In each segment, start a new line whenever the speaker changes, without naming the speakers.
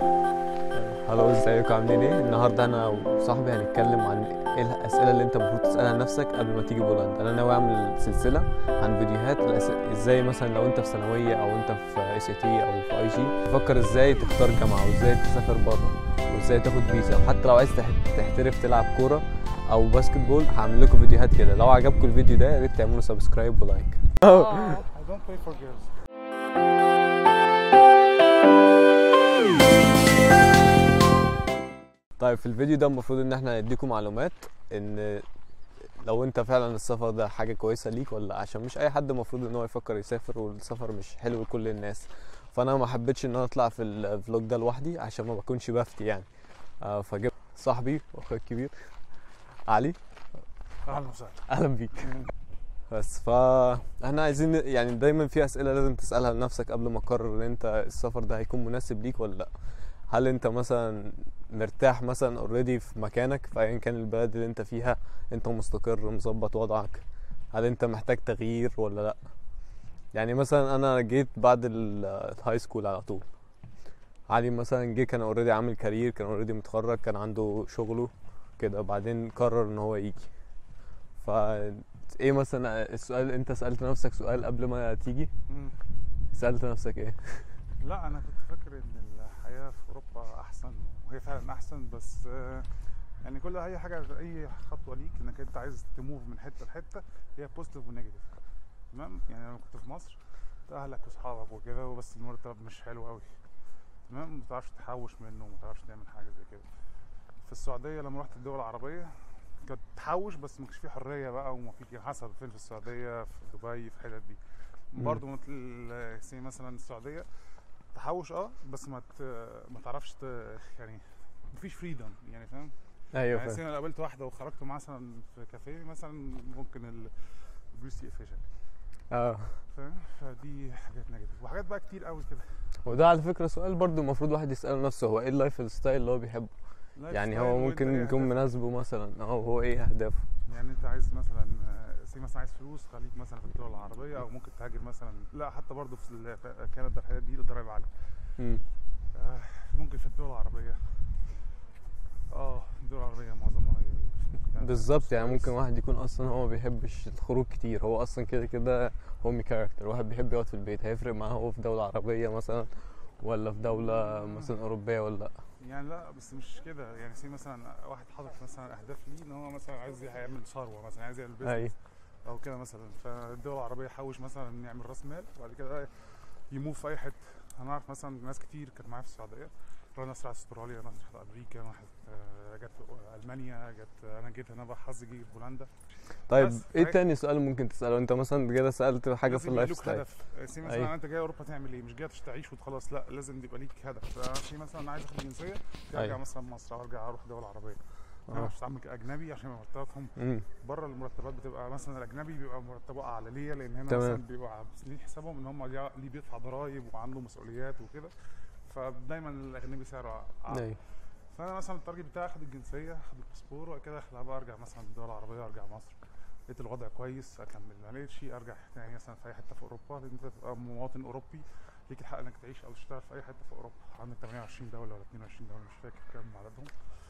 هلو ازيكم عاملين ايه النهارده انا وصاحبي هنتكلم عن ايه الاسئله اللي انت المفروض تسالها لنفسك قبل ما تيجي بولندا انا ناوي اعمل سلسله عن فيديوهات الأس- ازاي مثلا لو انت في ثانويه او انت في اس اي تي او في اي جي تفكر ازاي تختار جامعه وازاي تسافر بره وازاي تاخد فيزا وحتى لو عايز تح- تحترف تلعب كوره او باسكت بول هعمل لكم فيديوهات كده لو عجبكم الفيديو ده يا ريت تعملوا سبسكرايب ولايك
I don't play for girls.
طيب في الفيديو ده المفروض ان احنا نديكم معلومات ان لو انت فعلا السفر ده حاجة كويسة ليك ولا لأ، عشان مش اي حد المفروض ان هو يفكر يسافر والسفر مش حلو لكل الناس فانا ما حبيتش ان انا اطلع في الفلوج ده لوحدي عشان ما بكونش بفتي يعني آه، فجبت صاحبي واخويا الكبير علي
اهلا وسهلا
اهلا بيك بس فاحنا عايزين يعني دايما في اسئله لازم تسالها لنفسك قبل ما تقرر ان انت السفر ده هيكون مناسب ليك ولا لا هل انت مثلا مرتاح مثلا اوريدي في مكانك في ايا كان البلد اللي انت فيها انت مستقر مظبط وضعك هل انت محتاج تغيير ولا لا يعني مثلا انا جيت بعد ال- الهاي سكول على طول علي مثلا جه كان اوريدي عامل كارير كان اوريدي متخرج كان عنده شغله كده بعدين قرر ان هو يجي ف ايه مثلا السؤال انت سألت نفسك سؤال قبل ما تيجي
مم.
سألت نفسك ايه
لا انا كنت فاكر ان الحياه في اوروبا احسن وهي فعلا احسن بس آه، يعني كل اي حاجه اي خطوه ليك انك انت عايز تموف من حته لحته هي بوزيتيف ونيجاتيف تمام يعني لما كنت في مصر اهلك واصحابك وكده وبس المرتب مش حلو قوي تمام ما تعرفش تحوش منه وما تعرفش تعمل حاجه زي كده في السعوديه لما رحت الدول العربيه كنت تحوش بس ما كانش في حريه بقى وما في حسب فين في السعوديه في دبي في الحتت دي
مم.
برضه مثل سي مثلا السعوديه تحوش اه بس ما ت... ما تعرفش ت... يعني مفيش فريدم يعني فاهم
ايوه
يعني
فاهم
سي انا قابلت واحده وخرجت مثلا في كافيه مثلا ممكن ال- الفلوس يقفشك
اه
فاهم فدي حاجات نيجاتيف وحاجات بقى كتير قوي كده
وده على فكرة سؤال برضو المفروض الواحد يسأله نفسه هو ايه اللايف ستايل اللي هو بيحبه
لايف
يعني
ستايل
هو
وانت
ممكن
ايه
يكون
أهدافك.
مناسبه مثلا او هو ايه اهدافه
يعني انت عايز مثلا سي مثلا عايز فلوس خليك مثلا في الدول العربيه او ممكن تهاجر مثلا لا حتى برضه في ال- في كندا الحاجات دي الضرايب عاليه
مم.
آه، ممكن في الدول العربيه اه الدول العربيه معظمها هي ال- ممكن تعمل
بالظبط يعني
كويس.
ممكن واحد يكون اصلا هو ما بيحبش الخروج كتير هو اصلا كده كده هومي كاركتر واحد بيحب يقعد في البيت هيفرق معاه هو في دولة عربية مثلا ولا في دولة مثلا أوروبية ولا لأ
يعني لا بس مش كده يعني سي مثلا واحد حاطط مثلا اهداف ليه ان هو مثلا عايز يعمل ثروه مثلا عايز يعمل
أي
بيزنس او كده مثلا فالدول العربيه يحوش مثلا يعمل راس مال وبعد كده يموف في اي حته انا اعرف مثلا ناس كتير كانت معايا في السعوديه راح ناس راحت استراليا ناس راحت امريكا راحت آه، جت المانيا جت انا جيت هنا بقى حظي جه في بولندا
طيب
بس
ايه
هيك-
تاني سؤال ممكن تسأله انت مثلا كده سألت حاجة في
لازم يبقى
اللايف
ليك
ستايل
هدف سي مثلا
أيوة.
انت جاي اوروبا تعمل ايه مش جاي تعيش وخلاص لا لازم يبقى ليك هدف فسي مثلا انا عايز اخد جنسيه ارجع
أيوة.
مثلا مصر او ارجع اروح دول عربيه انا
اه
مش هتعامل كاجنبي عشان مرتباتهم
امم
بره المرتبات بتبقى مثلا الاجنبي بيبقى مرتبه اعلى ليه لان هنا
تمام.
مثلا بيبقوا عاملين حسابهم ان هم ليه ليه بيدفع ضرايب وعنده مسؤوليات وكده فدايما الاجنبي سعره اعلى
ايوه
فانا مثلا التارجت بتاعي اخد الجنسيه اخد الباسبور وبعد كده اخلع بقى ارجع مثلا الدول العربيه ارجع مصر لقيت الوضع كويس اكمل ما لقيتش ارجع يعني مثلا في اي حته في اوروبا لان انت تبقى مواطن اوروبي ليك الحق انك تعيش او تشتغل في اي حته في اوروبا عندك 28 دوله ولا 22 دوله مش فاكر كام عددهم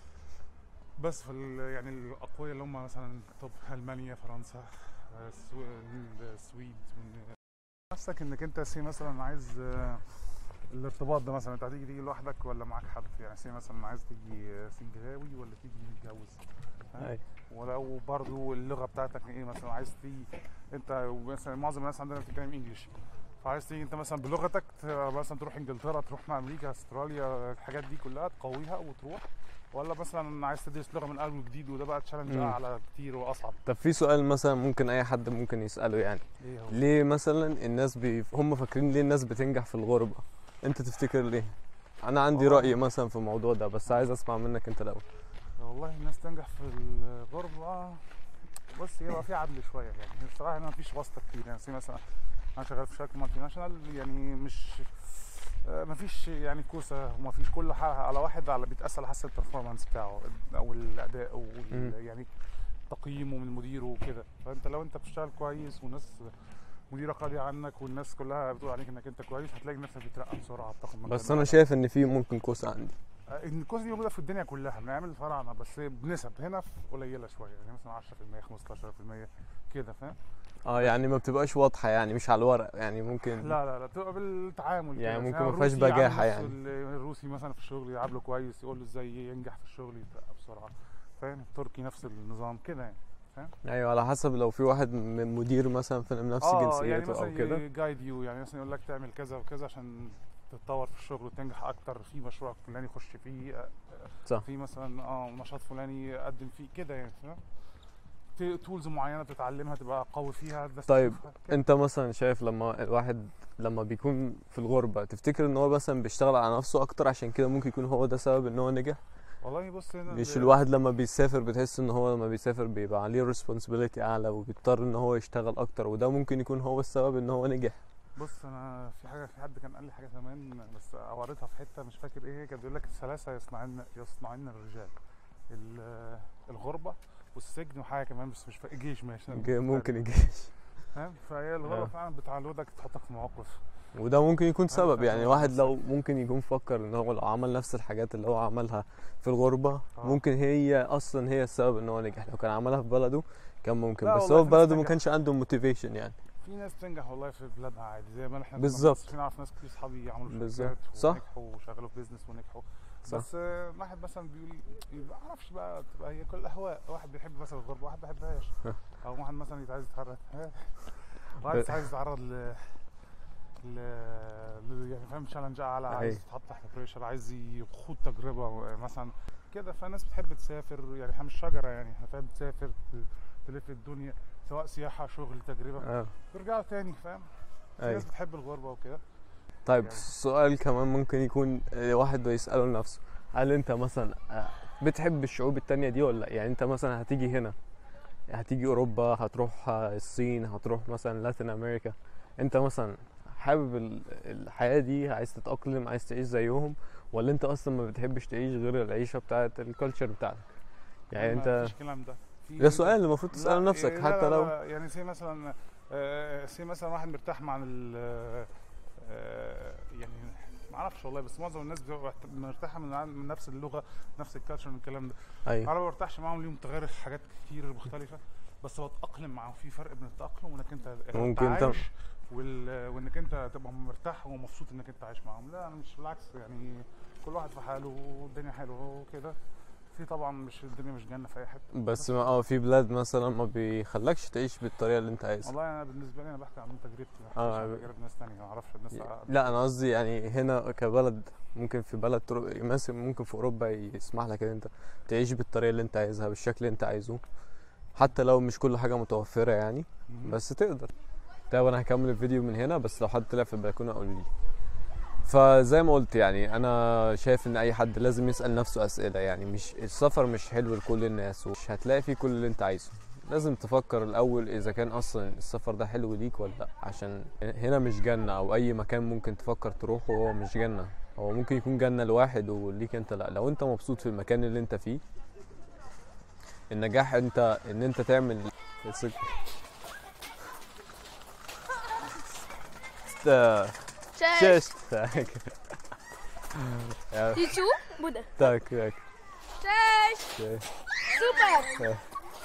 بس في ال- يعني الاقوياء اللي هم مثلا طب المانيا فرنسا آه، السو- السويد من- نفسك انك انت سي مثلا عايز آه، الارتباط ده مثلا انت هتيجي تيجي لوحدك ولا معاك حد يعني سي مثلا عايز تيجي آه، سنجلاوي ولا تيجي متجوز فاهم؟
ايوه
ولو برضو اللغه بتاعتك ايه مثلا عايز تيجي انت مثلا معظم الناس عندنا بتتكلم انجلش فعايز تيجي انت مثلا بلغتك ت- مثلا تروح انجلترا تروح مع امريكا استراليا الحاجات دي كلها تقويها وتروح ولا مثلا عايز تدرس لغه من اول وجديد وده بقى تشالنج
مم.
اعلى كتير واصعب
طب في سؤال مثلا ممكن اي حد ممكن يسأله يعني
ايه هو
ليه مثلا الناس بي... هم فاكرين ليه الناس بتنجح في الغربة انت تفتكر ليه انا عندي
والله-
رأي مثلا في الموضوع ده بس عايز اسمع منك انت الاول
والله الناس تنجح في الغربة بص يبقى في عدل شوية يعني الصراحة هنا مفيش واسطة كتير يعني زي مثلا أنا شغال في شركة مالتي ناشونال يعني مش آه، مفيش يعني كوسة ومفيش كل حاجة على واحد على بيتقاس على حسب البرفورمانس بتاعه أو الأداء
مم.
وال يعني تقييمه من مديره وكده فأنت لو أنت بتشتغل كويس وناس مديرك راضي عنك والناس كلها بتقول عليك انك انت كويس هتلاقي نفسك بترقى بسرعه بتاخد مكان
بس انا
أعلى.
شايف ان في ممكن كوسه عندي
آه، ان الكوسه دي موجوده في الدنيا كلها بنعمل فراعنه بس بنسب هنا في قليله شويه يعني مثلا 10% 15% كده فاهم
اه يعني ما بتبقاش واضحه يعني مش على الورق يعني ممكن
لا لا لا بتبقى بالتعامل
يعني
كده.
ممكن
فاهم؟
ما فيهاش
الروسي يعامل
بجاحة
نفسه
يعني.
ال- الروسي مثلا في الشغل يعامله كويس يقول له ازاي ينجح في الشغل يترقى بسرعه فاهم التركي نفس النظام كده يعني
ايوه على حسب لو في واحد من مدير مثلا في نفس
اه يعني
جنسيته
مثلا
او كده
جايد يو يعني مثلا يقول لك تعمل كذا وكذا عشان تتطور في الشغل وتنجح اكتر في مشروع فلاني خش فيه آه،
صح.
في مثلا اه نشاط فلاني قدم فيه كده يعني فاهم في تولز معينه بتتعلمها تبقى قوي فيها بس
طيب،
تشوفها كده.
انت مثلا شايف لما الواحد لما بيكون في الغربة تفتكر ان هو مثلا بيشتغل على نفسه اكتر عشان كده ممكن يكون هو ده سبب ان هو نجح
والله بص هنا
مش
ال-
الواحد لما بيسافر بتحس ان هو لما بيسافر بيبقى عليه responsibility اعلى وبيضطر ان هو يشتغل اكتر وده ممكن يكون هو السبب ان هو نجح
بص انا في حاجه في حد كان قال لي حاجه زمان بس قريتها في حته مش فاكر ايه هي كان بيقول لك الثلاثه يصنعن يصنعن الرجال ال- الغربه والسجن وحاجه كمان بس مش فاكر الجيش ماشي أنا مش فاكر.
ممكن يجيش
فاهم فهي الغربه
آه.
فعلا بتعودك تحطك في مواقف
وده ممكن يكون سبب
فاهم
يعني واحد
قصدك.
لو ممكن يكون فكر ان هو لو عمل نفس الحاجات اللي هو عملها في الغربة
آه.
ممكن هي اصلا هي السبب ان هو نجح لو كان عملها في بلده كان ممكن
لا
بس
والله
هو في
في ناس
بلده ما
نجح.
كانش عنده موتيفيشن يعني
في ناس بتنجح والله في بلادها عادي زي ما احنا
بالظبط.
في نعرف ناس كتير اصحابي عملوا
بالظبط.
شركات
صح.
ونجحوا وشغلوا في بيزنس ونجحوا
صح.
بس آه، واحد مثلا بيقول ما اعرفش بقى تبقى هي كل اهواء واحد بيحب مثلا الغربه واحد ما بيحبهاش او واحد مثلا عايز يتعرض واحد عايز يتعرض ل ل ل- يعني فاهم تشالنج اعلى عايز
أيوة.
يتحط تحت بريشر عايز يخوض تجربه مثلا كده فالناس بتحب تسافر يعني احنا مش شجره يعني احنا فاهم تسافر ت- تلف الدنيا سواء سياحه شغل تجربه
اه
يرجعوا تاني فاهم في
ايوه
ناس بتحب الغربه وكده
طيب
يعني.
سؤال كمان ممكن يكون آه، واحد بيسأله لنفسه هل انت مثلا آه، بتحب الشعوب التانية دي ولا لا يعني انت مثلا هتيجي هنا هتيجي اوروبا هتروح آه، الصين هتروح مثلا لاتين امريكا انت مثلا حابب ال- الحياة دي عايز تتأقلم عايز تعيش زيهم ولا انت اصلا ما بتحبش تعيش غير العيشة بتاعت الكالتشر بتاعتك يعني
ما
انت
فيش الكلام ده في-
ده سؤال المفروض تسأله
لا،
نفسك
لا،
حتى
لا،
لو
لا، يعني سي مثلا آه، سي مثلا واحد مرتاح مع ال آه، يعني ما اعرفش والله بس معظم الناس بتبقى مرتاحه من عن- من نفس اللغه نفس الكالتشر من الكلام ده
ايوه
انا ما برتاحش معاهم ليهم تغير حاجات كتير مختلفه بس بتاقلم معاهم في فرق بين التاقلم وانك انت
ممكن
انت
انت-
عايش وال... وانك انت تبقى مرتاح ومبسوط انك انت عايش معاهم لا انا مش بالعكس يعني كل واحد في حاله والدنيا حلوه وكده في طبعا مش الدنيا مش جنه في اي حته
بس ما اه في بلاد مثلا ما بيخلكش تعيش بالطريقة اللي انت عايزها
والله انا بالنسبه لي انا بحكي عن تجربتي ما
آه،
بحكيش عن
ب-
تجارب ناس تانية ما اعرفش الناس
لا انا قصدي يعني هنا كبلد ممكن في بلد ترو- مثلا ممكن في اوروبا يسمح لك ان انت تعيش بالطريقه اللي انت عايزها بالشكل اللي انت عايزه حتى لو مش كل حاجه متوفره يعني
مهم.
بس تقدر طيب انا هكمل الفيديو من هنا بس لو حد طلع في البلكونه قول لي فزي ما قلت يعني انا شايف ان اي حد لازم يسال نفسه اسئله يعني مش السفر مش حلو لكل الناس ومش هتلاقي فيه كل اللي انت عايزه لازم تفكر الاول اذا كان اصلا السفر ده حلو ليك ولا لا عشان هنا مش جنه او اي مكان ممكن تفكر تروحه هو مش جنه هو ممكن يكون جنه لواحد وليك انت لا لو انت مبسوط في المكان اللي انت فيه النجاح انت ان انت تعمل است-
Cześć!
Cześć! Tak. Ja,
YouTube? Budę.
tak, tak.
Cześć!
Cześć.
Super!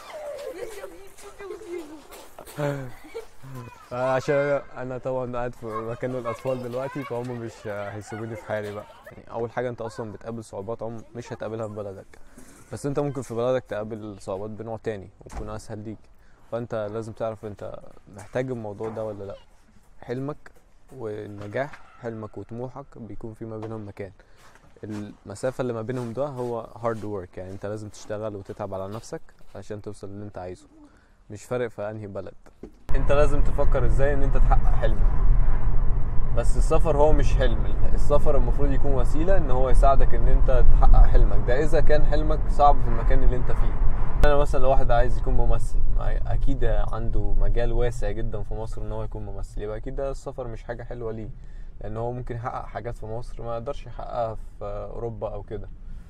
عشان انا طبعا قاعد في مكان الاطفال دلوقتي فهم مش هيسيبوني في حالي بقى يعني اول حاجه انت اصلا بتقابل صعوبات عم مش هتقابلها في بلدك بس انت ممكن في بلدك تقابل صعوبات بنوع تاني وتكون اسهل ليك فانت لازم تعرف انت محتاج الموضوع ده ولا لا حلمك والنجاح حلمك وطموحك بيكون في ما بينهم مكان المسافة اللي ما بينهم ده هو هارد ورك يعني انت لازم تشتغل وتتعب على نفسك عشان توصل اللي انت عايزه مش فارق في انهي بلد انت لازم تفكر ازاي ان انت تحقق حلمك بس السفر هو مش حلم السفر المفروض يكون وسيلة ان هو يساعدك ان انت تحقق حلمك ده اذا كان حلمك صعب في المكان اللي انت فيه انا مثلا لو واحد عايز يكون ممثل ما اكيد عنده مجال واسع جدا في مصر ان هو يكون ممثل يبقى اكيد ده السفر مش حاجة حلوة ليه لان هو ممكن يحقق حاجات في مصر ما يقدرش يحققها في اوروبا او كده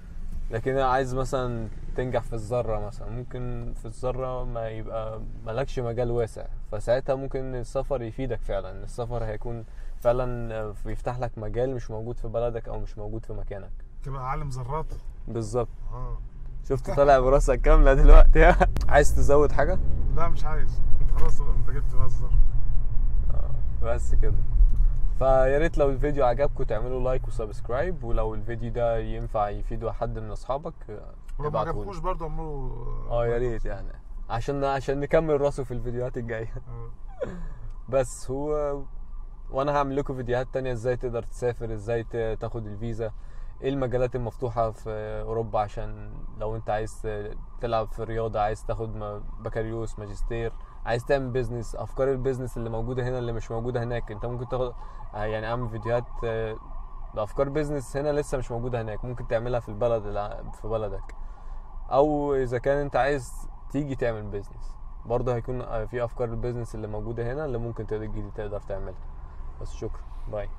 لكن انا عايز مثلا تنجح في الذره مثلا ممكن في الذره ما يبقى ملكش مجال واسع فساعتها ممكن السفر يفيدك فعلا السفر هيكون فعلا آه، بيفتح لك مجال مش موجود في بلدك او مش موجود في مكانك
تبقى عالم ذرات
بالظبط
اه
شفت طالع براسك كامله دلوقتي عايز تزود حاجه
لا مش عايز انت خلاص انت جبت بقى الذر
بس كده فيا ريت لو الفيديو عجبكم تعملوا لايك وسبسكرايب ولو الفيديو ده ينفع يفيد حد من اصحابك
ولو ما
ابعتهولي.
عجبكوش برضه اعملوا
اه يا ريت يعني عشان عشان نكمل راسه في الفيديوهات الجايه
آه.
بس هو وانا هعمل لكم فيديوهات تانية ازاي تقدر تسافر ازاي ت- تاخد الفيزا ايه المجالات المفتوحة في اوروبا عشان لو انت عايز تلعب في رياضة عايز تاخد م- بكالوريوس ماجستير عايز تعمل بيزنس افكار البيزنس اللي موجودة هنا اللي مش موجودة هناك انت ممكن تاخد آه، يعني اعمل فيديوهات آه، لافكار بيزنس هنا لسه مش موجودة هناك ممكن تعملها في البلد اللي في بلدك او اذا كان انت عايز تيجي تعمل بيزنس برضه هيكون آه، في افكار البيزنس اللي موجوده هنا اللي ممكن تقدر تقدر تعملها بس شكرا باي